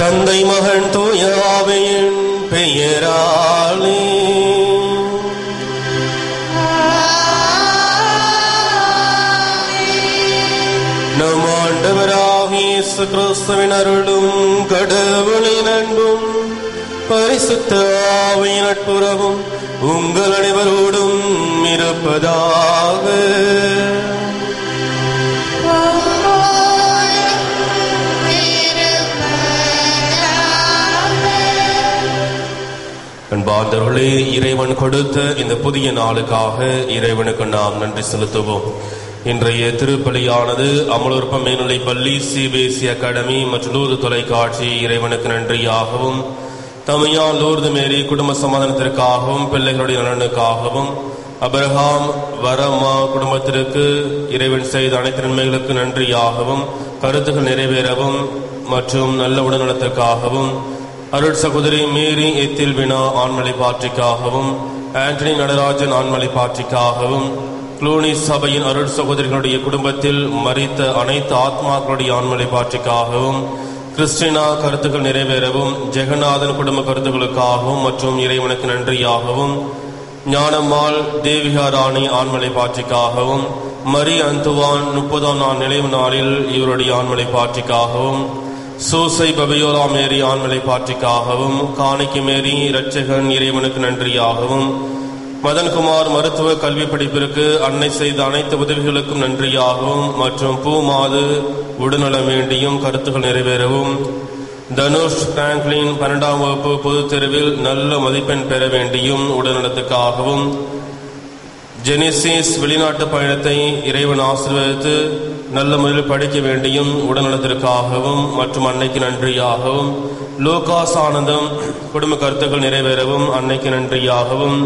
தந்தை மகன் தூயாவையின் பெயராலே நம் ஆண்டவராகிய இயேசு கிறிஸ்துவின் அருளும் கடவுளின் அன்பும் பரிசுத்த ஆவியின் நட்புறவும் உங்கள் அனைவரோடும் இருப்பதாக அன்பார்ந்தவர்களே இறைவன் கொடுத்த இந்த புதிய நாளுக்காக இறைவனுக்கு நாம் நன்றி செலுத்துவோம் இன்றைய திருப்பலியானது அமலூர்ப்ப மேல்நிலை பள்ளி சிபிஎஸ்இ அகாடமி மற்றும் லூர்து தொலைக்காட்சி இறைவனுக்கு நன்றியாகவும் தமிழான் லூர்து மேரி குடும்ப சமாதானத்திற்காகவும் பிள்ளைகளுடைய நலனுக்காகவும் அபிரகாம் வரம்மா குடும்பத்திற்கு இறைவன் செய்த அனைத்து நன்மைகளுக்கு நன்றியாகவும் கருத்துக்கள் நிறைவேறவும் மற்றும் நல்ல உடல்நலத்திற்காகவும் அருள் சகோதரி மேரி எத்தில் வினா ஆண்மலை பாற்றிக்காகவும் ஆண்டனி நடராஜன் ஆண்மலை பாற்றிக்காகவும் குளூனி சபையின் அருள் சகோதரிகளுடைய குடும்பத்தில் மறித்த அனைத்து ஆத்மாக்களுடைய ஆண்மலை பாற்றிக்காகவும் கிறிஸ்டினா கருத்துக்கள் நிறைவேறவும் ஜெகநாதன் குடும்ப கருத்துக்களுக்காகவும் மற்றும் இறைவனுக்கு நன்றியாகவும் ஞானம்மாள் தேவிகா ராணி ஆண்மலை பாற்றிக்காகவும் மரி அந்துவான் முப்பதாம் நாள் நினைவு நாளில் இவருடைய ஆண்மலை பாற்றிக்காகவும் சூசை பபியோலா மேரி ஆண்மலை பாற்றிக்காகவும் காணிக்கு மேரி இரட்சகன் இறைவனுக்கு நன்றியாகவும் மதன்குமார் மருத்துவ கல்வி படிப்பிற்கு அன்னை செய்த அனைத்து உதவிகளுக்கும் நன்றியாகவும் மற்றும் பூமாது உடல்நலம் வேண்டியும் கருத்துக்கள் நிறைவேறவும் தனுஷ் பிராங்க்லின் பன்னெண்டாம் வகுப்பு பொதுத் தேர்வில் நல்ல மதிப்பெண் பெற வேண்டியும் உடல்நலத்துக்காகவும் ஜெனிசிஸ் வெளிநாட்டு பயணத்தை இறைவன் ஆசீர்வதித்து நல்ல முறையில் படிக்க வேண்டியும் உடல்நலத்திற்காகவும் மற்றும் அன்னைக்கு நன்றியாகவும் லோகாஸ் ஆனந்தம் குடும்ப கருத்துக்கள் நிறைவேறவும் அன்னைக்கு நன்றியாகவும்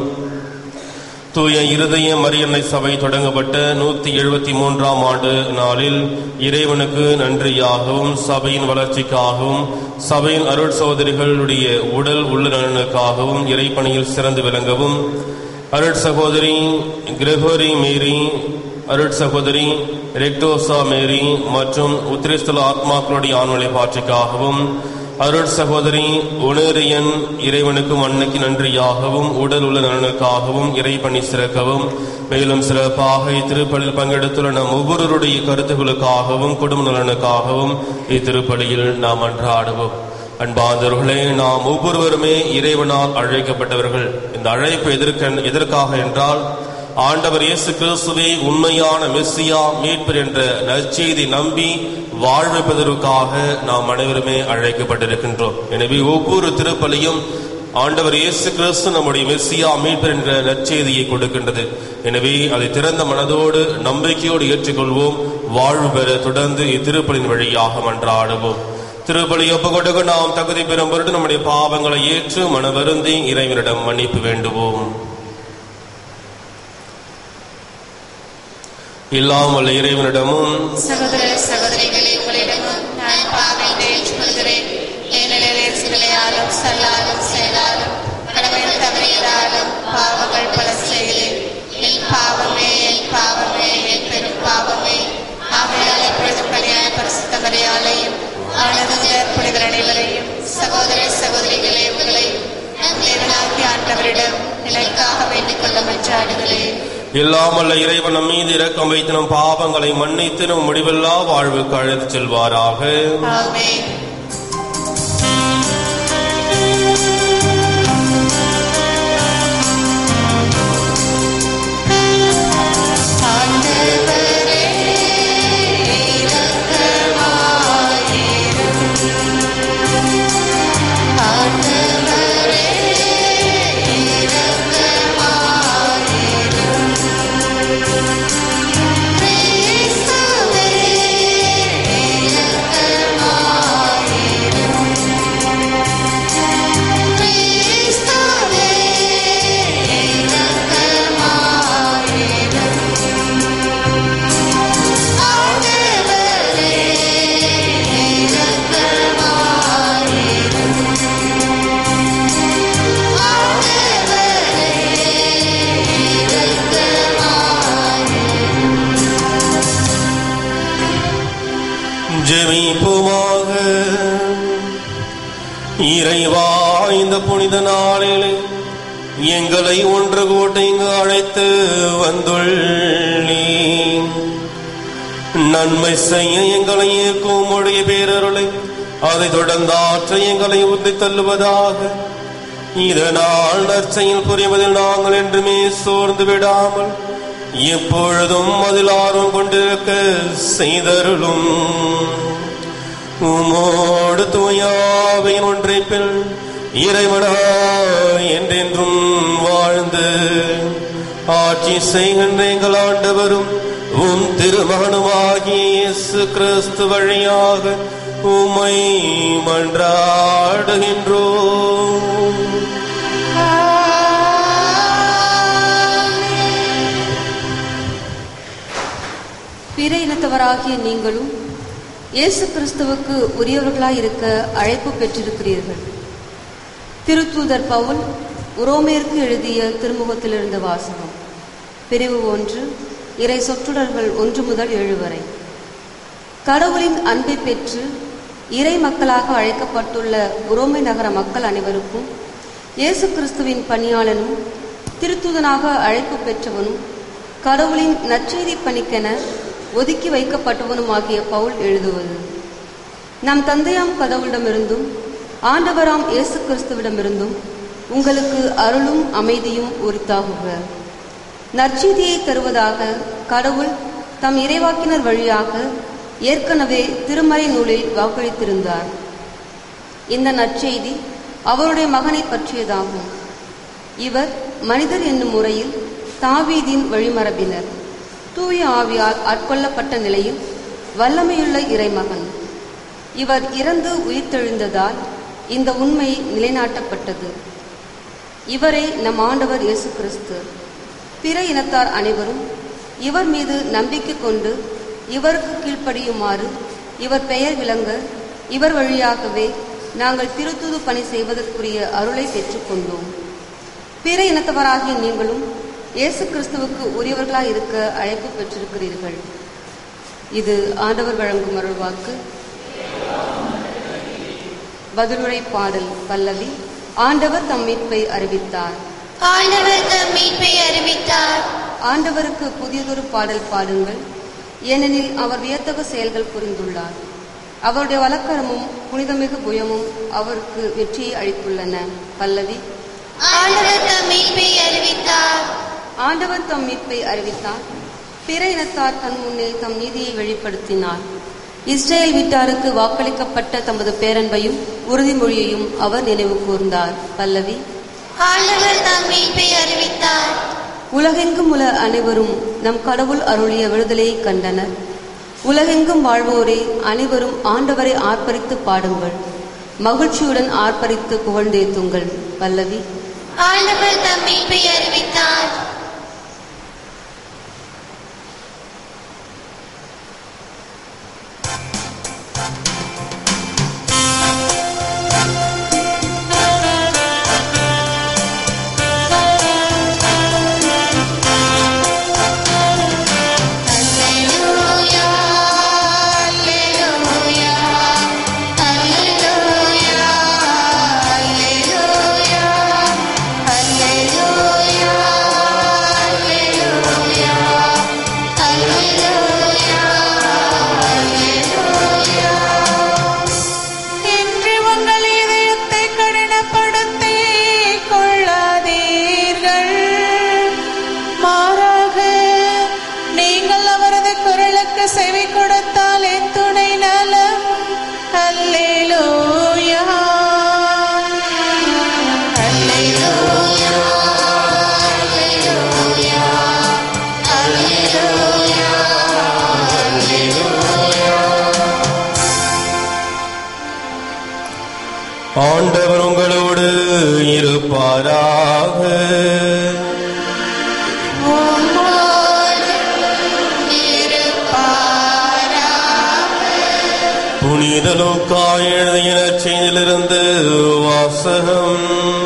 தூய இருதய மரியன்னை சபை தொடங்கப்பட்ட நூத்தி எழுபத்தி மூன்றாம் ஆண்டு நாளில் இறைவனுக்கு நன்றியாகவும் சபையின் வளர்ச்சிக்காகவும் சபையின் அருள் சகோதரிகளுடைய உடல் உள்ள நலனுக்காகவும் இறைப்பணியில் சிறந்து விளங்கவும் அருள் சகோதரி கிரெகோரி மேரி அருள் சகோதரி ரெக்டோசா மேரி மற்றும் உத்திரிஸ்தல ஆத்மாக்களுடைய ஆண்மலை பாட்சிக்காகவும் அருள் சகோதரி உணரியன் இறைவனுக்கும் அன்னைக்கு நன்றியாகவும் உடல் உள்ள நலனுக்காகவும் இறைப்பணி சிறக்கவும் மேலும் சிறப்பாக இத்திருப்பலில் பங்கெடுத்துள்ள நம் ஒவ்வொருவருடைய கருத்துக்களுக்காகவும் குடும்ப நலனுக்காகவும் இத்திருப்பலியில் நாம் அன்றாடுவோம் அன்பாந்தவர்களே நாம் ஒவ்வொருவருமே இறைவனால் அழைக்கப்பட்டவர்கள் இந்த அழைப்பு எதற்க எதற்காக என்றால் ஆண்டவர் இயேசு கிறிஸ்துவே உண்மையான மெஸ்ஸியா மீட்பர் என்ற நற்செய்தி நம்பி வாழ்விப்பதற்காக நாம் அனைவருமே அழைக்கப்பட்டிருக்கின்றோம் எனவே ஒவ்வொரு திருப்பலியும் ஆண்டவர் இயேசு கிறிஸ்து நம்முடைய மெஸ்ஸியா மீட்பர் என்ற நற்செய்தியை கொடுக்கின்றது எனவே அதை திறந்த மனதோடு நம்பிக்கையோடு ஏற்றுக்கொள்வோம் வாழ்வு பெற தொடர்ந்து இத்திருப்பலின் வழியாக மன்றாடுவோம் திருப்பலி ஒப்புக்கொண்டு நாம் தகுதி பெறும் பொருட்டு நம்முடைய பாவங்களை ஏற்று மனவருந்தி இறைவனிடம் மன்னிப்பு வேண்டுவோம் இல்லாமல் இறைவனிடமும் சகோதர சகோதரிகளே உங்களிடமும் நான் பாவையில் ஏற்றுக்கொள்கிறேன் ஏனெனில் சிலையாலும் சொல்லாலும் செயலாலும் கடமையில் தவறியதாலும் பாவங்கள் பல செய்கிறேன் என் பாவமே என் பாவமே என் பெரும் பாவமே ஆகையால் எப்பொழுது கல்யாண பரிசுத்த மரியாதையும் ஆனதுதர் புனிதர் அனைவரையும் சகோதர சகோதரிகளே உங்களை நம் தேவனாகிய ஆண்டவரிடம் நிலைக்காக வேண்டிக் கொள்ள மன்றாடுகிறேன் இல்லாமல் இறைவன் நம் மீது இரக்கம் வைத்து நம் பாவங்களை மன்னித்து நம் முடிவில்லா வாழ்வுக்கு அழைத்துச் செல்வாராக ஆமென் ஜெமிப்புமாக இறைவா இந்த புனித நாளிலே எங்களை ஒன்று கூட்ட இங்கு அழைத்து வந்துள்ளீ நன்மை செய்ய எங்களை ஏற்கும் உடைய பேரருளை அதை தொடர்ந்து ஆற்ற எங்களை உந்தி தள்ளுவதாக இதனால் நற்செயல் புரிவதில் நாங்கள் என்றுமே சோர்ந்து விடாமல் எப்பொழுதும் அதில் ஆர்வம் கொண்டிருக்க செய்தருளும் உமோடு தூயாவையின் ஒன்றைப்பில் இறைவனா என்றென்றும் வாழ்ந்து ஆட்சி செய்கின்ற எங்கள் ஆண்டவரும் உம் திருமகனுமாகிய இயேசு கிறிஸ்து வழியாக உம்மை மன்றாடுகின்றோம் பிற இனத்தவராகிய நீங்களும் இயேசு கிறிஸ்துவுக்கு உரியவர்களாய் இருக்க அழைப்பு பெற்றிருக்கிறீர்கள் திருத்தூதர் பவுல் உரோமேற்கு எழுதிய திருமுகத்திலிருந்து வாசகம் பிரிவு ஒன்று இறை சொற்றொடர்கள் ஒன்று முதல் ஏழு வரை கடவுளின் அன்பை பெற்று இறை மக்களாக அழைக்கப்பட்டுள்ள உரோமை நகர மக்கள் அனைவருக்கும் இயேசு கிறிஸ்துவின் பணியாளனும் திருத்துதனாக அழைப்பு பெற்றவனும் கடவுளின் நற்செய்தி பணிக்கென ஒதுக்கி வைக்கப்பட்டவனுமாகிய பவுல் எழுதுவது நம் தந்தையாம் கடவுளிடமிருந்தும் ஆண்டவராம் இயேசு கிறிஸ்துவிடமிருந்தும் உங்களுக்கு அருளும் அமைதியும் உரித்தாகுக நற்செய்தியை தருவதாக கடவுள் தம் இறைவாக்கினர் வழியாக ஏற்கனவே திருமறை நூலில் வாக்களித்திருந்தார் இந்த நற்செய்தி அவருடைய மகனை பற்றியதாகும் இவர் மனிதர் என்னும் முறையில் தாவீதின் வழிமரபினர் தூய ஆவியால் ஆட்கொள்ளப்பட்ட நிலையில் வல்லமையுள்ள இறைமகன் இவர் இறந்து உயிர்த்தெழுந்ததால் இந்த உண்மை நிலைநாட்டப்பட்டது இவரே நம் ஆண்டவர் இயேசு கிறிஸ்து பிற இனத்தார் அனைவரும் இவர் மீது நம்பிக்கை கொண்டு இவருக்கு கீழ்ப்படியுமாறு இவர் பெயர் விளங்க இவர் வழியாகவே நாங்கள் திருத்துது பணி செய்வதற்குரிய அருளை பெற்றுக்கொண்டோம் பிற இனத்தவராகிய நீங்களும் இயேசு கிறிஸ்துவுக்கு உரியவர்களாய் இருக்க அழைப்பு பெற்றிருக்கிறீர்கள் இது ஆண்டவர் வழங்கும் அருள்வாக்கு பதிலுரை பாடல் பல்லவி ஆண்டவர் தம் மீட்பை அறிவித்தார் ஆண்டவர் தம் மீட்பை அறிவித்தார் ஆண்டவருக்கு புதியதொரு பாடல் பாடுங்கள் ஏனெனில் அவர் வியத்தகு செயல்கள் புரிந்துள்ளார் அவருடைய வழக்கரமும் புனிதமிகு புயமும் அவருக்கு வெற்றியை அளித்துள்ளன பல்லவி ஆண்டவர் தம் மீட்பை அறிவித்தார் ஆண்டவர் தம் மீட்பை அறிவித்தார் பிற இனத்தார் தன் முன்னே தம் நீதியை வெளிப்படுத்தினார் இஸ்ரேல் வீட்டாருக்கு வாக்களிக்கப்பட்ட தமது பேரன்பையும் உறுதிமொழியையும் அவர் நினைவு கூர்ந்தார் பல்லவி ஆண்டவர் தம் மீட்பை அறிவித்தார் உலகெங்கும் உள்ள அனைவரும் நம் கடவுள் அருளிய விடுதலையை கண்டனர் உலகெங்கும் வாழ்வோரே அனைவரும் ஆண்டவரை ஆர்ப்பரித்து பாடுங்கள் மகிழ்ச்சியுடன் ஆர்ப்பரித்து புகழ்ந்தேத்துங்கள் பல்லவி ஆண்டவர் தம் மீட்பை அறிவித்தார் அல்லேலூயா அல்லேலூயா அல்லேலூயா அல்லேலூயா அல்லேலூயா அல்லேலூயா அல்லேலூயா அல்லேலூயா என்று உங்கள் இதயத்தை கடினப்படுத்தி கொள்ளாதீர்கள் மாறாக நீங்கள் அவரது குரலுக்கு செவி கொடுத்தால் என் துணை நலம் அல்லேலூயா அல்லேலூயா ஆண்டவர் உங்களோடு இருப்பாராக புனித லூக்கா எழுதிய செய்திலிருந்து வாசகம்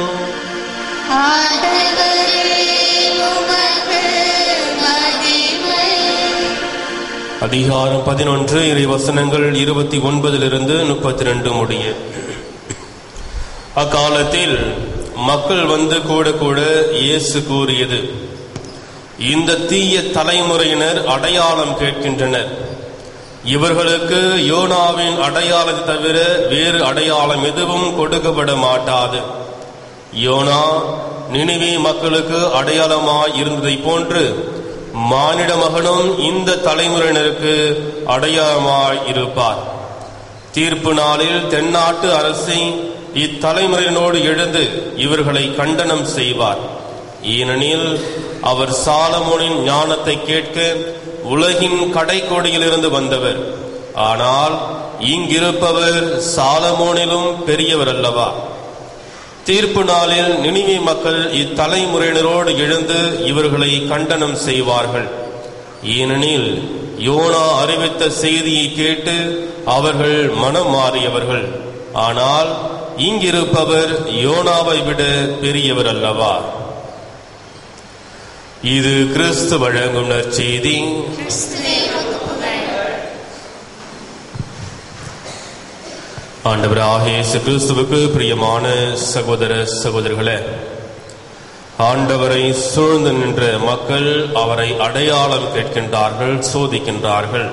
அதிகாரம் பதினொன்று இறை வசனங்கள் இருபத்தி ஒன்பதிலிருந்து முப்பத்தி ரெண்டு முடிய அக்காலத்தில் மக்கள் வந்து கூட கூட இயேசு கூறியது இந்த தீய தலைமுறையினர் அடையாளம் கேட்கின்றனர் இவர்களுக்கு யோனாவின் அடையாளத்தை தவிர வேறு அடையாளம் எதுவும் கொடுக்கப்பட மாட்டாது யோனா நினிவே மக்களுக்கு அடையாளமாய் இருந்ததை போன்று மானிட மகனும் இந்த தலைமுறையினருக்கு அடையாளமாய் இருப்பார் தீர்ப்பு நாளில் தென்னாட்டு அரசை இத்தலைமுறையினோடு எழுந்து இவர்களை கண்டனம் செய்வார் ஏனெனில் அவர் சாலமோனின் ஞானத்தை கேட்க உலகின் கடைக்கோடியிலிருந்து வந்தவர் ஆனால் இங்கிருப்பவர் சாலமோனிலும் பெரியவர் அல்லவா தீர்ப்பு நாளில் நினிவே மக்கள் இத்தலைமுறையினரோடு எழுந்து இவர்களை கண்டனம் செய்வார்கள் ஏனெனில் யோனா அறிவித்த செய்தியை கேட்டு அவர்கள் மனம் மாறியவர்கள் ஆனால் இங்கிருப்பவர் யோனாவை விட பெரியவர் அல்லவா இது கிறிஸ்து வழங்கும் நற்செய்தி கிறிஸ்துவே உமக்கு புகழ் ஆண்டவராக இயேசு கிறிஸ்துவுக்கு பிரியமான சகோதர சகோதரிகளே ஆண்டவரை சூழ்ந்து நின்ற மக்கள் அவரை அடையாளம் கேட்கின்றார்கள் சோதிக்கின்றார்கள்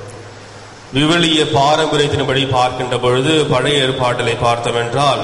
விவிலிய பாரம்பரியத்தின்படி பார்க்கின்ற பொழுது பழைய ஏற்பாட்டிலை பார்த்தோம் என்றால்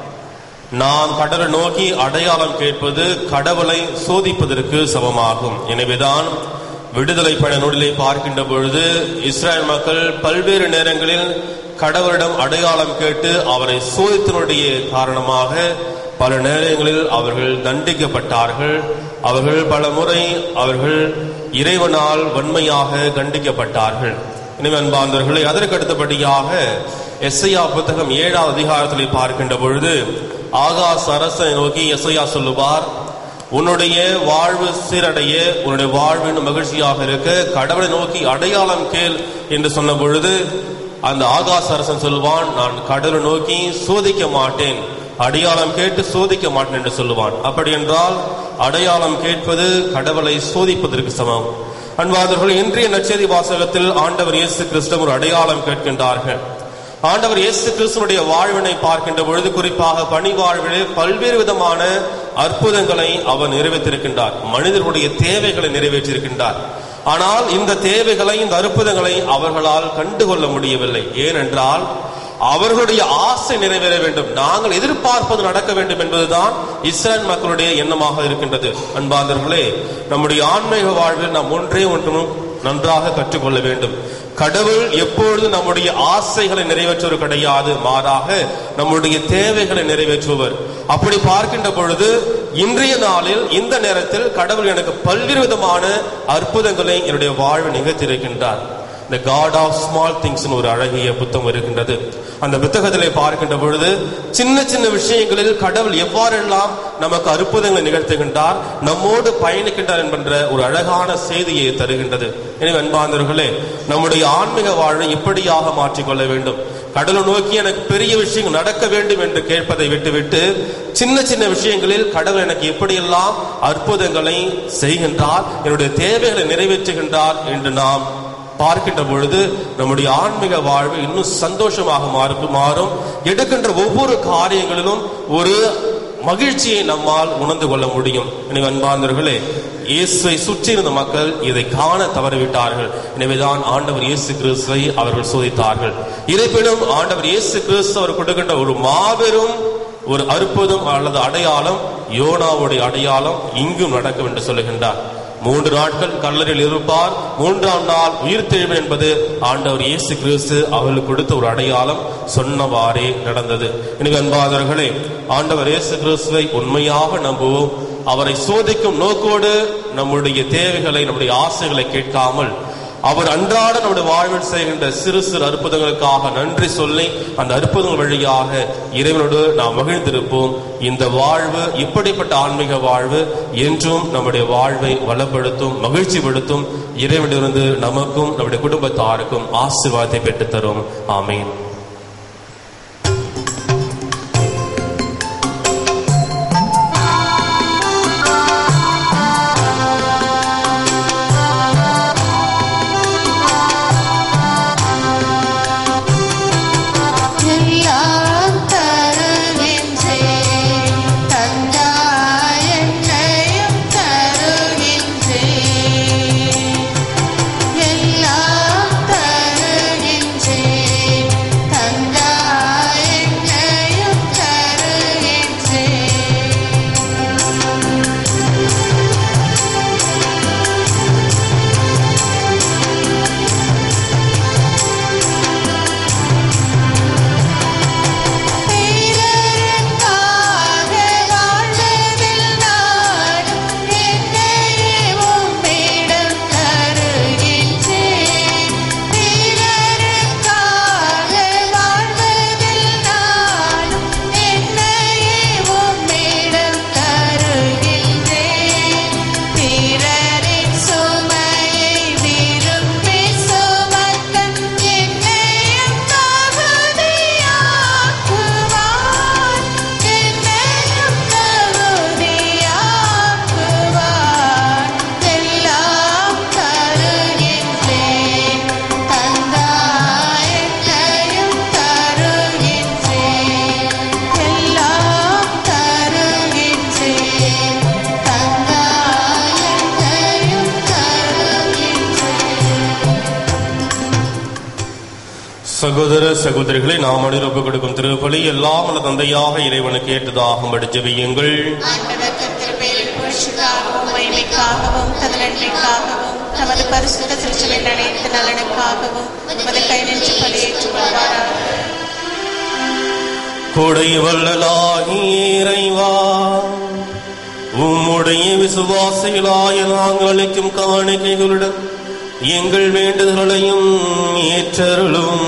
நாம் கடலை நோக்கி அடையாளம் கேட்பது கடவுளை சோதிப்பதற்கு சமமாகும் எனவேதான் விடுதலை பயண நூலிலே பார்க்கின்ற பொழுது இஸ்ரேல் மக்கள் பல்வேறு நேரங்களில் கடவுளிடம் அடையாளம் கேட்டு அவரை சோதித்தனுடைய காரணமாக பல நேரங்களில் அவர்கள் தண்டிக்கப்பட்டார்கள் அவர்கள் பல முறை அவர்கள் இறைவனால் வன்மையாக கண்டிக்கப்பட்டார்கள் எனவே அன்பார்ந்தவர்களே அதற்கு அடுத்தபடியாக எஸ்ஐயா புத்தகம் ஏழாவது அதிகாரத்திலே பார்க்கின்ற பொழுது ஆகாஸ் அரசனை நோக்கி எஸ்ஐயா சொல்லுவார் உன்னுடைய வாழ்வு சீரடைய உன்னுடைய வாழ்வின் மகிழ்ச்சியாக இருக்க கடவுளை நோக்கி அடையாளம் கேள் என்று சொன்ன பொழுது அந்த ஆகாச அரசன் சொல்லுவான் நான் கடவுளை நோக்கி சோதிக்க மாட்டேன் அடையாளம் கேட்டு சோதிக்க மாட்டேன் என்று சொல்லுவான் அப்படி என்றால் அடையாளம் கேட்பது கடவுளை சோதிப்பதற்கு சமம் அன்பாதவர்கள் இன்றைய நச்செய்தி வாசகத்தில் ஆண்டவர் இயேசு கிறிஸ்து ஒரு அடையாளம் கேட்கின்றார்கள் ஆண்டவர் இயேசு கிறிஸ்துனுடைய வாழ்வினை பார்க்கின்ற பொழுது குறிப்பாக பணி வாழ்விலே பல்வேறு விதமான அற்புதங்களை அவர் நிறைவேற்றிருக்கின்றார் மனிதர்களுடைய தேவைகளை நிறைவேற்றியிருக்கின்றார் ஆனால் இந்த தேவைகளை இந்த அற்புதங்களை அவர்களால் கண்டுகொள்ள முடியவில்லை ஏனென்றால் அவர்களுடைய ஆசை நிறைவேற வேண்டும் நாங்கள் எதிர்பார்ப்பது நடக்க வேண்டும் என்பதுதான் இஸ்ரேல் மக்களுடைய எண்ணமாக இருக்கின்றது அன்பாந்தர்களே நம்முடைய ஆன்மீக வாழ்வில் நாம் ஒன்றே ஒன்றும் நன்றாக கற்றுக்கொள்ள வேண்டும் கடவுள் எப்பொழுது நம்முடைய ஆசைகளை நிறைவேற்றுவர் கிடையாது மாறாக நம்முடைய தேவைகளை நிறைவேற்றுவர் அப்படி பார்க்கின்ற பொழுது இன்றைய நாளில் இந்த நேரத்தில் கடவுள் எனக்கு பல்வேறு விதமான அற்புதங்களை என்னுடைய வாழ்வில் நிகழ்த்தியிருக்கின்றார் இந்த காட் ஆஃப் ஸ்மால் திங்ஸ் ஒரு அழகிய புத்தகம் இருக்கின்றது அந்த புத்தகத்திலே பார்க்கின்ற பொழுது சின்ன சின்ன விஷயங்களில் கடவுள் எவ்வாறெல்லாம் நமக்கு அற்புதங்களை நிகழ்த்துகின்றார் நம்மோடு பயணிக்கின்றார் என்கின்ற ஒரு அழகான செய்தியை தருகின்றது எனவே அன்பாந்தவர்களே நம்முடைய ஆன்மீக வாழ்வை இப்படியாக மாற்றிக்கொள்ள வேண்டும் கடவுளை நோக்கி எனக்கு பெரிய விஷயங்கள் நடக்க வேண்டும் என்று கேட்பதை விட்டுவிட்டு சின்ன சின்ன விஷயங்களில் கடவுள் எனக்கு எப்படியெல்லாம் அற்புதங்களை செய்கின்றார் என்னுடைய தேவைகளை நிறைவேற்றுகின்றார் என்று நாம் பார்க்கின்ற பொழுது நம்முடைய ஆன்மீக வாழ்வு இன்னும் சந்தோஷமாக மாறும் மாறும் எடுக்கின்ற ஒவ்வொரு காரியங்களிலும் ஒரு மகிழ்ச்சியை நம்மால் உணர்ந்து கொள்ள முடியும் எனவே அன்பார்ந்தவர்களே இயேசுவை சுற்றி இருந்த மக்கள் இதை காண தவறிவிட்டார்கள் எனவேதான் ஆண்டவர் இயேசு கிறிஸ்துவை அவர்கள் சோதித்தார்கள் இருப்பினும் ஆண்டவர் இயேசு கிறிஸ்து அவர் கொடுக்கின்ற ஒரு மாபெரும் ஒரு அற்புதம் அல்லது அடையாளம் யோனாவுடைய அடையாளம் இங்கும் நடக்கும் என்று சொல்லுகின்றார் மூன்று நாட்கள் கல்லறையில் இருப்பார் மூன்றாம் நாள் உயிர் தெழுவு என்பது ஆண்டவர் இயேசு கிறிஸ்து அவர்களுக்கு கொடுத்த ஒரு அடையாளம் சொன்னவாறே நடந்தது எனவே அன்பாதவர்களே ஆண்டவர் இயேசு கிறிஸ்துவை உண்மையாக நம்புவோம் அவரை சோதிக்கும் நோக்கோடு நம்முடைய தேவைகளை நம்முடைய ஆசைகளை கேட்காமல் அவர் அன்றாட நம்முடைய வாழ்வில் செய்கின்ற சிறு சிறு அற்புதங்களுக்காக நன்றி சொல்லி அந்த அற்புதங்கள் வழியாக இறைவனோடு நாம் மகிழ்ந்திருப்போம் இந்த வாழ்வு இப்படிப்பட்ட ஆன்மீக வாழ்வு என்றும் நம்முடைய வாழ்வை வளப்படுத்தும் மகிழ்ச்சிப்படுத்தும் இறைவனிலிருந்து நமக்கும் நம்முடைய குடும்பத்தாருக்கும் ஆசீர்வாதத்தை பெற்றுத் தரும் ஆமீன் எல்லாம் தருகின்றேன் சகோதர சகோதரிகளை நாம் அனுரப்பு கொடுக்கும் திருப்பலி எல்லாம் வல்ல தந்தையாக இறைவனுக்கு ஏற்றதாகும்படி ஜெபியுங்கள் ஆண்டவர் திருப்பெயரின் புகழ்ச்சிக்காகவும் மகிமைக்காகவும் தமது நன்மைக்காகவும் தமது பரிசுத்த திருச்சலின் அனைத்து நலனுக்காகவும் உமது கை நின்று பலியேற்றுக் கொள்வாராக கொடை வல்லலாகி இறைவா உம்முடைய விசுவாசிகளாய நாங்கள் அளிக்கும் காணிக்கைகளுடன் எங்கள் வேண்டுதல்களையும் ஏற்றருளும்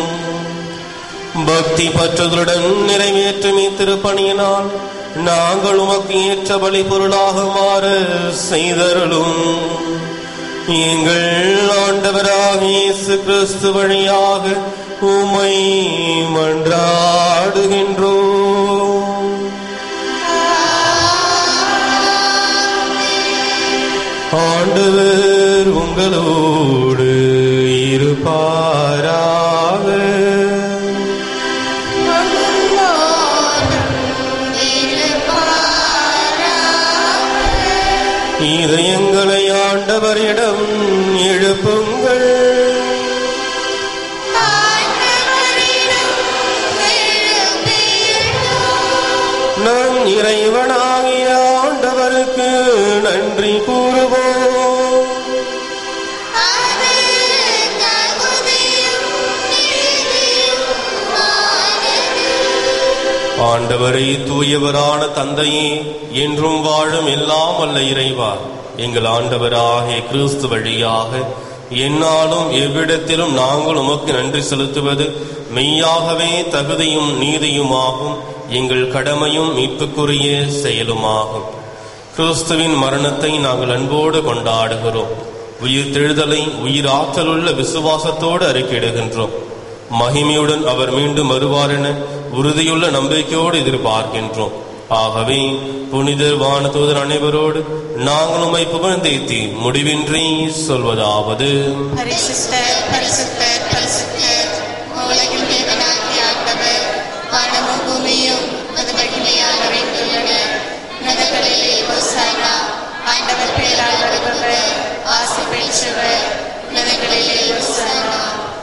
பக்தி பற்றுதலுடன் நிறைவேற்றும் இத்திருப்பணியினால் நாங்கள் உமக்கு ஏற்ற பலி பொருளாக மாற செய்தருளும் எங்கள் ஆண்டவராக இயேசு கிறிஸ்து வழியாக உமை மன்றாடுகின்றோம் ஆண்டவர் உங்களோடு இருப்பாராக இதயங்களை ஆண்டவரிடம் எழுப்புங்கள் நம் இறைவனாகிய ஆண்டவருக்கு நன்றி கூறுவோம் ஆண்டவரை தூயவரான தந்தையே என்றும் வாழும் எல்லாம் அல்ல இறைவா எங்கள் ஆண்டவராகிய கிறிஸ்து வழியாக என்னாலும் எவ்விடத்திலும் நாங்கள் உமக்கு நன்றி செலுத்துவது மெய்யாகவே தகுதியும் நீதியுமாகும் எங்கள் கடமையும் மீட்புக்குரிய செயலுமாகும் கிறிஸ்துவின் மரணத்தை நாங்கள் அன்போடு கொண்டாடுகிறோம் உயிர் தெழுதலை உயிர் ஆற்றலுள்ள விசுவாசத்தோடு அறிக்கையிடுகின்றோம் மகிமையுடன் அவர் மீண்டும் வருவார் என உறுதியுள்ள நம்பிக்கையோடு எதிர்பார்க்கின்றோம் ஆகவே புனிதர் வானதூதர் அனைவரோடு நாங்கள் உம்மை புகழ்ந்தேத்தி முடிவின்றி சொல்வதாவது பரிசுத்தர் பரிசுத்தர் பரிசுத்தர் உலகின் தேவனாகிய ஆண்டவர் வானமும் பூமியும் அது மகிமையால் நிறைந்துள்ளன நதகளிலே ஓசானா ஆண்டவர் பெயரால் வருபவர் ஆசி பெற்றவர் நதகளிலே ஓசானா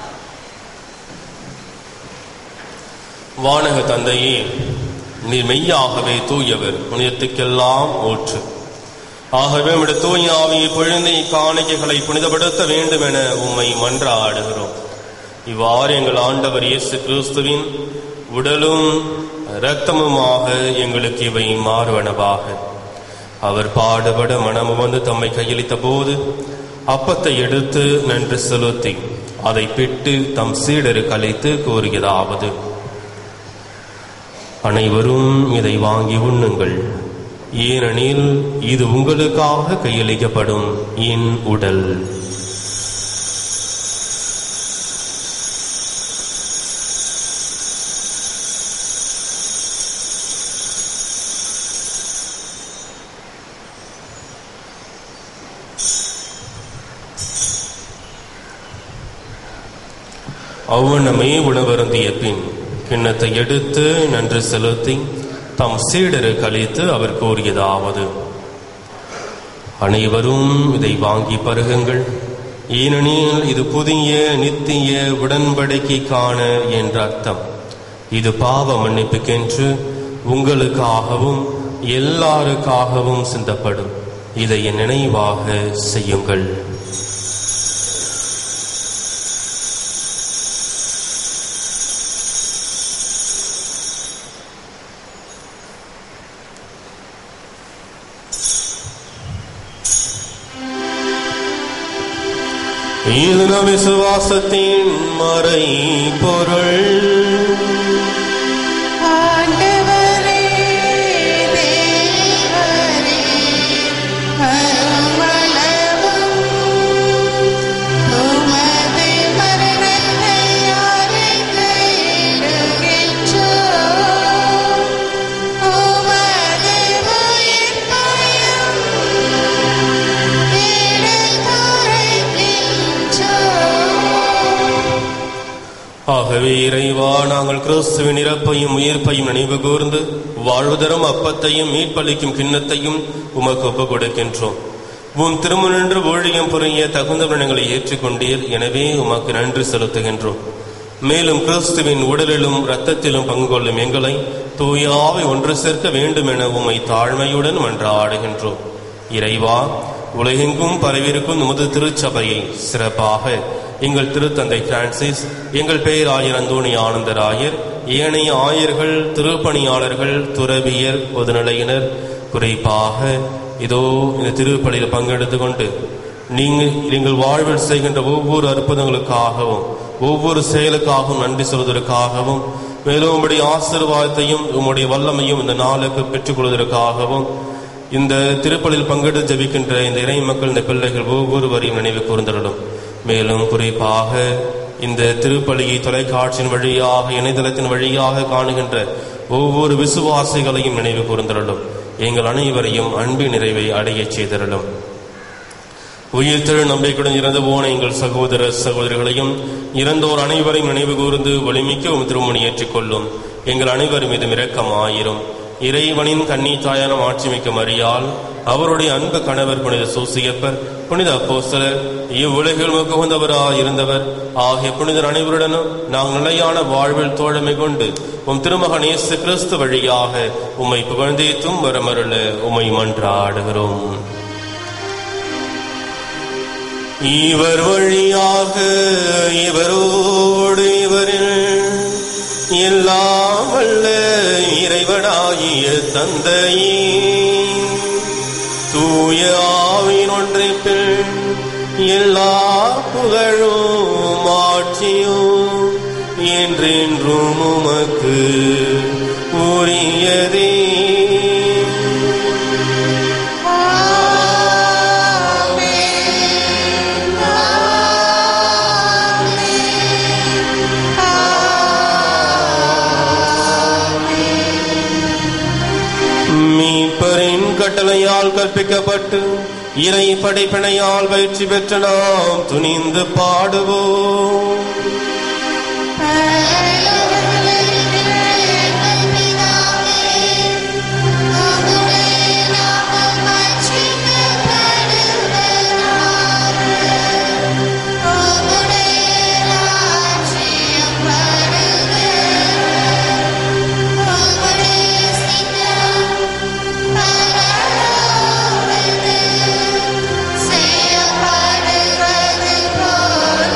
வானக தந்தையே நீர் மெய்யாகவே தூயவர் புனிதத்துக்கெல்லாம் ஊற்று ஆகவே உம்முடைய தூய ஆவியை பொழுந்து இக்காணிக்கைகளை புனிதப்படுத்த வேண்டும் என உம்மை மன்றாடுகிறோம் இவ்வாறு எங்கள் ஆண்டவர் இயேசு கிறிஸ்துவின் உடலும் இரத்தமுமாக எங்களுக்கு இவை மாறுவனவாக அவர் பாடுபட மனமு வந்து தம்மை கையளித்த போது அப்பத்தை எடுத்து நன்று செலுத்தி அதை பிட்டு தம் சீடரு கலைத்து கூறியதாவது அனைவரும் இதை வாங்கி உண்ணுங்கள் ஏனெனில் இது உங்களுக்காக கையளிக்கப்படும் என் உடல் அவ்வண்ணமே உணவருந்திய பின் கிண்ணத்தை எடுத்து நன்று செலுத்தி தம் சீடரு கழித்து அவர் கூறியதாவது அனைவரும் இதை வாங்கி பருகுங்கள் ஏனெனில் இது புதிய நித்திய உடன்படிக்கைக்கான என்ற அர்த்தம் இது பாவ மன்னிப்புக்கென்று உங்களுக்காகவும் எல்லாருக்காகவும் சிந்தப்படும் இதை என் நினைவாக செய்யுங்கள் இது நம் விசுவாசத்தின் மறை பொருள் ஆண்டவரே தேவரே அருமளவும் உமது மரணத்தை அறிக்கையிடுகின்றோம் உமது உயிர்ப்பையும் எடுத்துரைக்கின்றோம் ஆகவே இறைவா நாங்கள் கிறிஸ்துவின் இறப்பையும் உயிர்ப்பையும் நினைவு கூர்ந்து வாழ்வுதரும் அப்பத்தையும் மீட்பளிக்கும் கிண்ணத்தையும் உமக்கு ஒப்புக் கொடுக்கின்றோம் உன் திருமணன்று ஊழியம் புரிய தகுந்த எங்களை ஏற்றுக்கொண்டீர் எனவே உமக்கு நன்றி செலுத்துகின்றோம் மேலும் கிறிஸ்துவின் உடலிலும் இரத்தத்திலும் பங்கு கொள்ளும் எங்களை தூயாவை ஒன்று சேர்க்க வேண்டும் என உம்மை தாழ்மையுடன் மன்றாடுகின்றோம் இறைவா உலகெங்கும் பரவியிருக்கும் நமது திருச்சபையை சிறப்பாக எங்கள் திருத்தந்தை பிரான்சிஸ் எங்கள் பேராயர் அந்தோணி ஆனந்தராயர் ஏனைய ஆயர்கள் திருப்பணியாளர்கள் துறவியர் பொதுநிலையினர் குறிப்பாக இதோ இந்த திருப்பலியில் பங்கெடுத்து கொண்டு நீங்கள் நீங்கள் வாழ்வில் செய்கின்ற ஒவ்வொரு அற்புதங்களுக்காகவும் ஒவ்வொரு செயலுக்காகவும் நன்றி சொல்வதற்காகவும் மேலும் உம்முடைய ஆசீர்வாதத்தையும் உம்முடைய வல்லமையும் இந்த நாளுக்கு பெற்றுக் கொள்வதற்காகவும் இந்த திருப்பலில் பங்கெடுத்து ஜெபிக்கின்ற இந்த இறை மக்கள் இந்த பிள்ளைகள் ஒவ்வொருவரையும் நினைவு கூர்ந்தருளும் மேலும் குறிப்பாக இந்த திருப்பலியை தொலைக்காட்சியின் வழியாக இணையதளத்தின் வழியாக காணுகின்ற ஒவ்வொரு விசுவாசிகளையும் நினைவு கூர்ந்தருளும் எங்கள் அனைவரையும் அன்பின் நிறைவை அடையச் செய்தருளும் உயிர் திரு நம்பிக்கையுடன் இறந்து போன எங்கள் சகோதர சகோதரிகளையும் இறந்தோர் அனைவரையும் நினைவு கூர்ந்து வலிமிக்க உம் திருமணி ஏற்றுக்கொள்ளும் எங்கள் அனைவர் மீதும் இரக்கமாயிரும் இறைவனின் கன்னி தாயான ஆட்சிமிக்க மரியால் அவருடைய அன்பு கணவர் புனித சூசியப்பர் புனித அப்போஸ்தலர் இவ்வுலகில் முகவந்தவராய் இருந்தவர் ஆகிய புனிதர் அனைவருடனும் நாம் நிலையான வாழ்வில் தோழமை கொண்டு உம் திருமகன் இயேசு கிறிஸ்து வழியாக உம்மை புகழ்ந்தேத்தும் வரமருள உம்மை மன்றாடுகிறோம் இவர் வழியாக இவரோடு இவரில் எல்லாம் வல்ல இறைவனாகிய தந்தையே தூய ஆவின் ஒன்றிப்பில் எல்லா புகழும் ஆட்சியும் என்றென்றும் உமக்கு உரியதே மீட்பரின் கட்டளையால் கற்பிக்கப்பட்டு இறை படைப்பினையால் பயிற்சி பெற்ற நாம் துணிந்து பாடுவோம் செய்யப்படுவது போல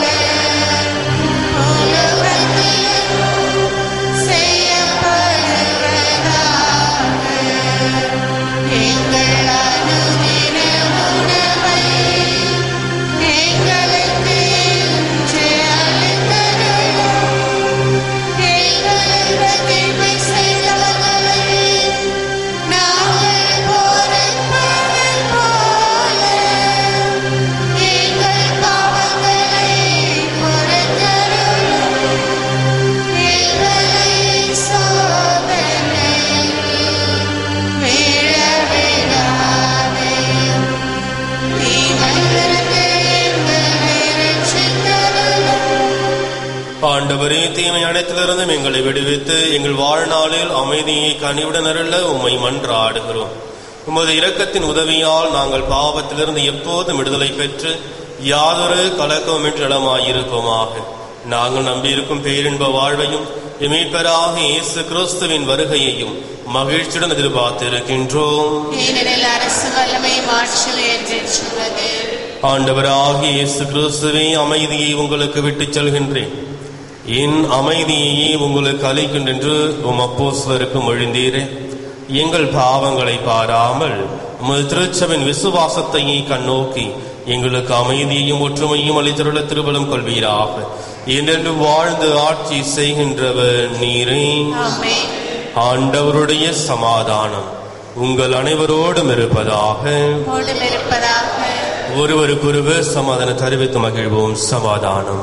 ஆண்டவரே தீமை அனைத்திலிருந்தும் எங்களை விடுவித்து எங்கள் வாழ்நாளில் அமைதியை கனிவுடன் அருள உம்மை மன்றாடுகிறோம் உமது இரக்கத்தின் உதவியால் நாங்கள் பாவத்திலிருந்து எப்போதும் விடுதலை பெற்று யாதொரு கலக்கமின்றி இடமாயிருப்போமாக நாங்கள் நம்பியிருக்கும் பேரின்ப வாழ்வையும் எமீட்பராக இயேசு கிறிஸ்துவின் வருகையையும் மகிழ்ச்சியுடன் எதிர்பார்த்திருக்கின்றோம் ஏனெனில் அரசு வல்லமை மாற்றுமே என்றென்றுள்ளது ஆண்டவராகிய இயேசு கிறிஸ்துவே அமைதியை உங்களுக்கு விட்டுச் செல்கின்றேன் என் அமைதியையே உங்களுக்கு அளிக்கின்றென்று என்று உம் அப்போஸ்தலருக்கு மொழிந்தீரே எங்கள் பாவங்களை பாராமல் உமது திருச்சபின் விசுவாசத்தையே கண்ணோக்கி எங்களுக்கு அமைதியையும் ஒற்றுமையும் அளித்தருள திருபலம் கொள்வீராக என்றென்று வாழ்ந்து ஆட்சி செய்கின்றவர் நீரே ஆமென் ஆண்டவருடைய சமாதானம் உங்கள் அனைவரோடும் இருப்பதாக மூடும் இருப்பதாக ஒருவருக்கொருவர் சமாதானம் தெரிவித்து மகிழ்வோம் சமாதானம்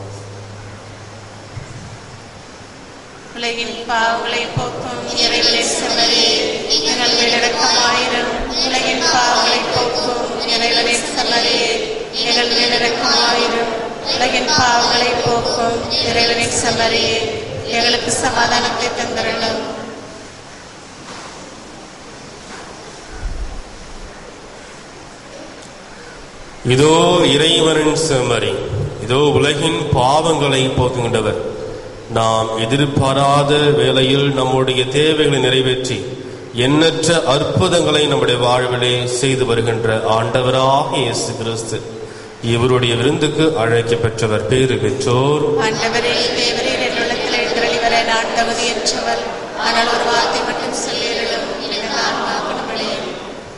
உலகின் பாவங்களை போக்கும் இறைவனை செம்மறி எங்கள் வீடிறக்கமாயிரும் உலகின் பாவங்களை போக்கும் இறைவனை செம்மறி எங்கள் வீடிறக்கமாயிரும் உலகின் பாவங்களை போக்கும் இறைவனை செம்மறி எங்களுக்கு சமாதானத்தை தந்திரணும் இதோ இறைவனின் செம்மறி இதோ உலகின் பாவங்களை போக்குகின்றவர் நாம் எதிர்பாராத வேளையில் நம்முடைய தேவைகளை நிறைவேற்றி எண்ணற்ற அற்புதங்களை நம்முடைய வாழ்விலே செய்து வருகின்ற ஆண்டவராக இயேசு கிறிஸ்து இவருடைய விருந்துக்கு அழைக்க பெற்றவர் பேறு பெற்றோர் ஆண்டவரே தேவரீர் என் உள்ளத்தில் எழுந்தருளி வர நான் தகுதியற்றவர் ஆனால் ஒரு வார்த்தை மட்டும் சொல்லியருளும் எனக்கு ஆன்மா குணமடையும்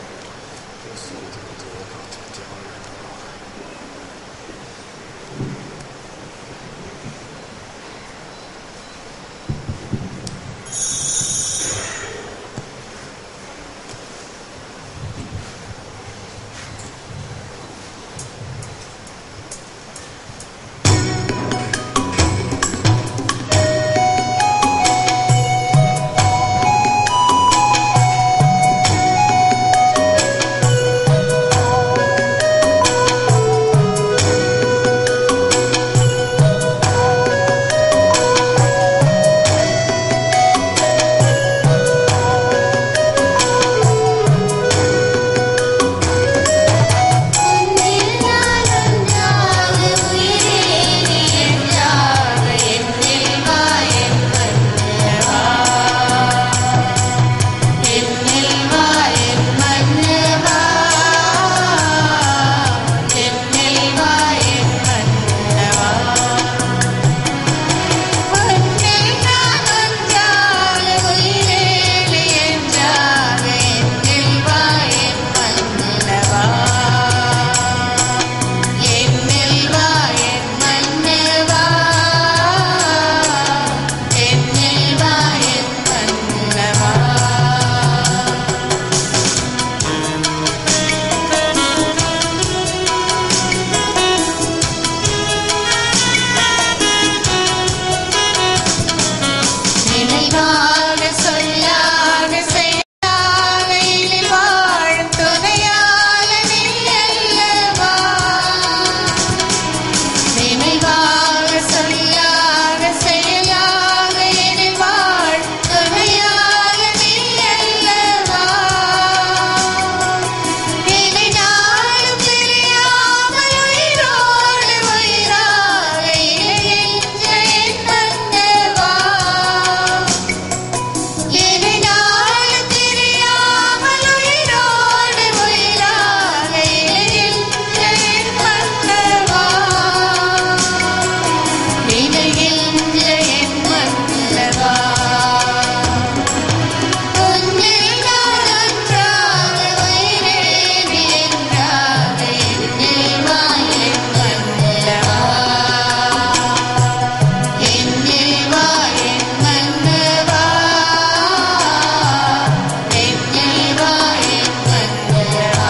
நினைவாக சொல்லாக செயலாக இனி வாழும் துணையாக நீ அல்லவா நினைவாக சொல்லாக செயலாக இனி வாழும் துணையாக நீ அல்லவா இனி நாளும் பிரியாமல் உயிரோடு உயிராக இணைகின்ற என் மன்னவா இனி நாளும் பிரியாமல் உயிரோடு உயிராக இணைகின்ற என் மன்னவா இணைகின்ற என் மன்னவா உன்னில் நான் ஒன்றாக உயிரே நீ என்றாக என்னில் வா என் மன்னவா என்னில் வா என் மன்னவா என்னில் வா என் மன்னவா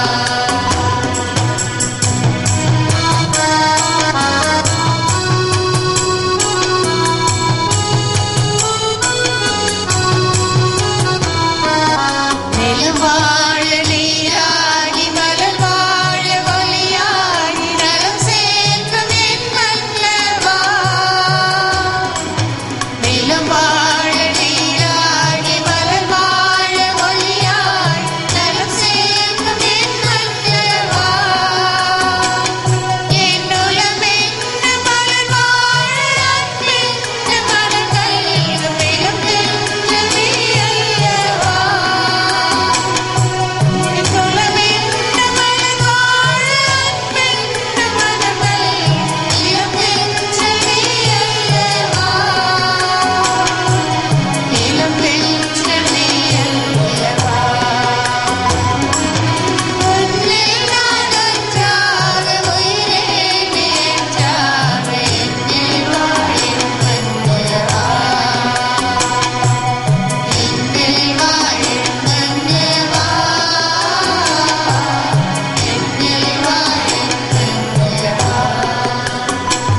நிலம் வாழ நீராகி மலர் வாழ ஒளியாகி நலம் சேர்க்கும் என் மன்னவா நிலம் வாழ நீராகி மலர் வாழ ஒளியாய் நலம் சேர்க்கும் என் மன்னவா என் உலமென்ன மலர் வாழ அன்பென்ன மலர்கள் இளம் தென்ற நீ அல்லவா என் உலமென்ன மலர் வாழ அன்பென்ன மலர்கள் இளம் தென்ற நீ அல்லவா இளம் தென்ற நீ அல்லவா உன்னில் நான் ஒன்றாக உயிரே நீ என்றாக என்னில் வா என் மன்னவா என்னில் வா என் மன்னவா என்னில் வா என் மன்னவா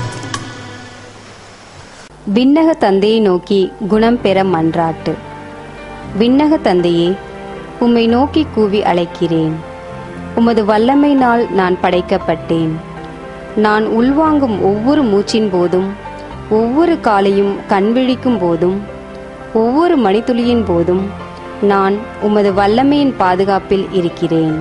விண்ணக தந்தையை நோக்கி குணம் பெற மன்றாட்டு விண்ணக தந்தையே உம்மை நோக்கி கூவி அழைக்கிறேன் உமது வல்லமையினால் நான் படைக்கப்பட்டேன் நான் உள்வாங்கும் ஒவ்வொரு மூச்சின் போதும் ஒவ்வொரு காலையும் கண்விழிக்கும் போதும் ஒவ்வொரு மணித்துளியின் போதும் நான் உமது வல்லமையின் பாதுகாப்பில் இருக்கிறேன்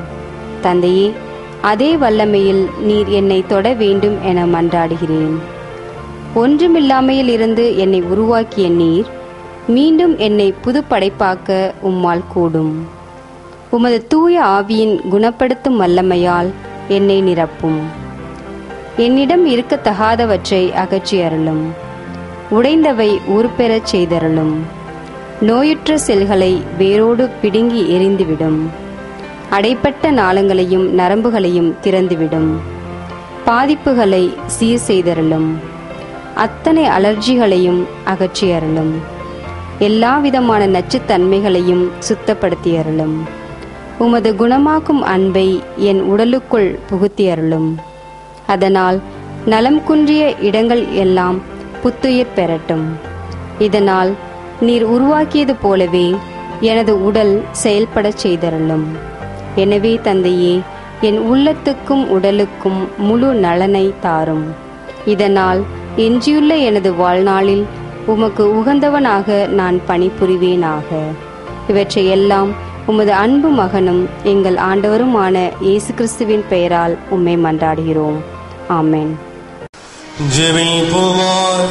தந்தையே அதே வல்லமையில் நீர் என்னை தொட வேண்டும் என மன்றாடுகிறேன் ஒன்றுமில்லாமையில் இருந்து என்னை உருவாக்கிய நீர் மீண்டும் என்னை புது படைப்பாக்க உம்மால் கூடும் உமது தூய ஆவியின் குணப்படுத்தும் வல்லமையால் என்னை நிரப்பும் என்னிடம் இருக்கத்தகாதவற்றை அகற்றி அருளும் உடைந்தவை ஊர்பெறச் செய்தருளும் நோயுற்ற செல்களை வேரோடு பிடுங்கி எரிந்துவிடும் அடைப்பட்ட நாளங்களையும் நரம்புகளையும் திறந்துவிடும் பாதிப்புகளை சீர் செய்தருளும் அத்தனை அலர்ஜிகளையும் அகற்றி அருளும் எல்லா விதமான நச்சுத்தன்மைகளையும் சுத்தப்படுத்தி அருளும் உமது குணமாக்கும் அன்பை என் உடலுக்குள் புகுத்தி அருளும் அதனால் நலம் குன்றிய இடங்கள் எல்லாம் புத்துயிர் பெறட்டும் இதனால் நீர் உருவாக்கியது போலவே எனது உடல் செயல்படச் செய்தருளும் எனவே தந்தையே என் உள்ளத்துக்கும் உடலுக்கும் முழு நலனை தாரும் இதனால் எஞ்சியுள்ள எனது வாழ்நாளில் உமக்கு உகந்தவனாக நான் பணிபுரிவேனாக இவற்றை எல்லாம் உமது அன்பு மகனும் எங்கள் ஆண்டவருமான இயேசு கிறிஸ்துவின் பெயரால் உம்மை மன்றாடுகிறோம் ஆமென் ஜெபிப்போமாக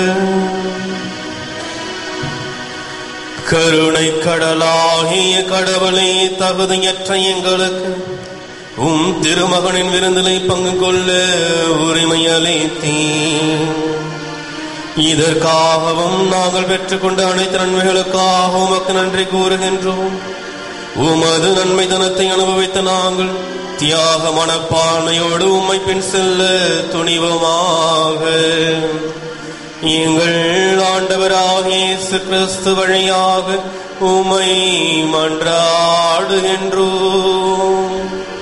கருணை கடலாகிய கடவுளே தகுதியற்ற எங்களுக்கு உம் திருமகனின் விருந்திலை பங்கு கொள்ள உரிமை அளித்தீர் இதற்காகவும் நாங்கள் பெற்றுக்கொண்ட அனைத்து நன்மைகளுக்காக உமக்கு நன்றி கூறுகின்றோம் உமது நன்மை தனத்தை அனுபவித்த நாங்கள் தியாக மனப்பான்மையோடு உம்மை பின் செல்ல துணிவமாக எங்கள் ஆண்டவராக இயேசு கிறிஸ்து வழியாக உம்மை மன்றாடுகின்றோம்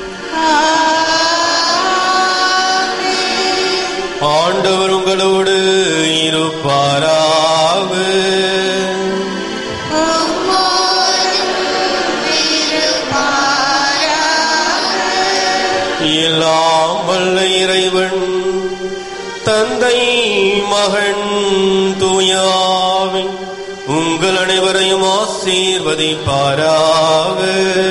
ஆண்டவர் உங்களோடு இருப்பாராக எல்லாம் வல்ல இறைவன் தந்தை மகன் தூயாவின் உங்கள் அனைவரையும் ஆசீர்வதிப்பாராக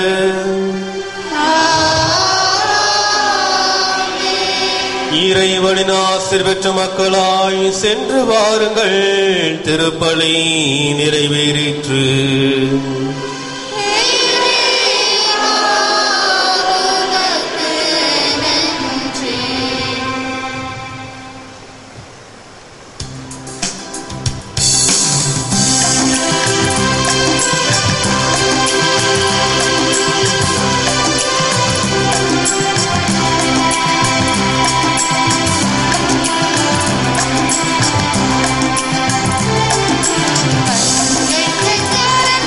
இறைவனின் ஆசிர் பெற்ற மக்களாய் சென்று வாருங்கள் திருப்பலி நிறைவேறிற்று Thank you.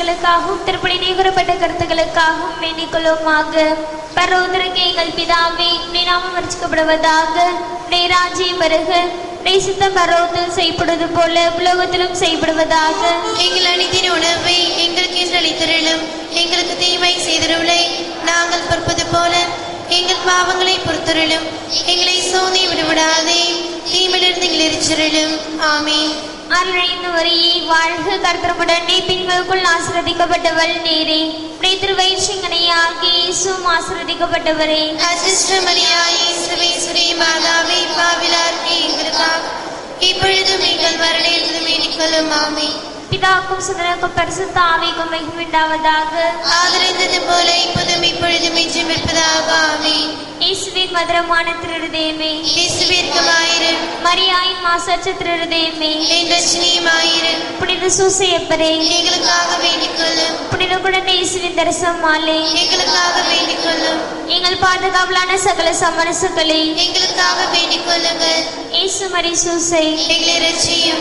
கருத்துக்களுக்காகவும் திருப்படி கூறப்பட்ட கருத்துக்களுக்காகவும் வேண்டிக் கொள்வோமாக பரோதரங்க எங்கள் பிதாவே நீ நாமம் வரிச்சிக்கப்படுவதாக நீ ராஜ்யம் வருக நீ சித்தம் பரோத்தில் செய்யப்படுவது போல உலகத்திலும் செய்யப்படுவதாக எங்கள் அணிதின உணவை எங்களுக்கு என்று அளித்தருளும் எங்களுக்கு தீமை செய்தருளை நாங்கள் பொறுப்பது போல எங்கள் பாவங்களை பொறுத்தருளும் எங்களை சோதி விடுவிடாதே தீமிலிருந்து எங்கள் எரிச்சருளும் ஆமீன் அருளைந்து வரியை வாழ்க கர்த்தரமுடன் நீ பின்களுக்குள் ஆசிரதிக்கப்பட்டவள் நேரே நீ திருவயிற்சிங்கனையாகி இயேசுவும் ஆசிரதிக்கப்பட்டவரே அசிஷ்டமணியாயே சுரேஸ்வரி மாதாவே பாவிலார்க்கு எங்களுக்காக இப்பொழுதும் எங்கள் மரணத்தில் வேண்டிக்கொள்ளும் ஆமீன் பிதாக்கும் சுதனுக்கும் பரிசுத்த ஆவிக்கும் மகிழ்வுண்டாவதாக ஆதரித்தது போல இப்போதும் இப்பொழுதும் எஞ்சும் இருப்பதாக ஆமீன் இயேசுவின் மதுரமான திருதயமே இயேசுவிற்குமாயிரம் மரியாயின் மாசற்ற திருதயமே என் ரட்சணியுமாயிரம் புனித சூசையப்பரே எங்களுக்காக வேண்டிக்கொள்ளும் புனித குழந்தை இயேசுவின் தரிசனமாலே எங்களுக்காக வேண்டிக்கொள்ளும் எங்கள் பாதுகாவலான சகல சமரசுகளை எங்களுக்காக வேண்டிக் கொள்ளுங்கள் இயேசு மரி சூசை எங்களை ரட்சியும்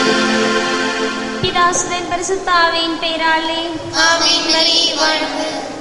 பிதாசுதன் பரிசுத்த ஆவியின் பெயராலே ஆமீன் மரி வாழ்வு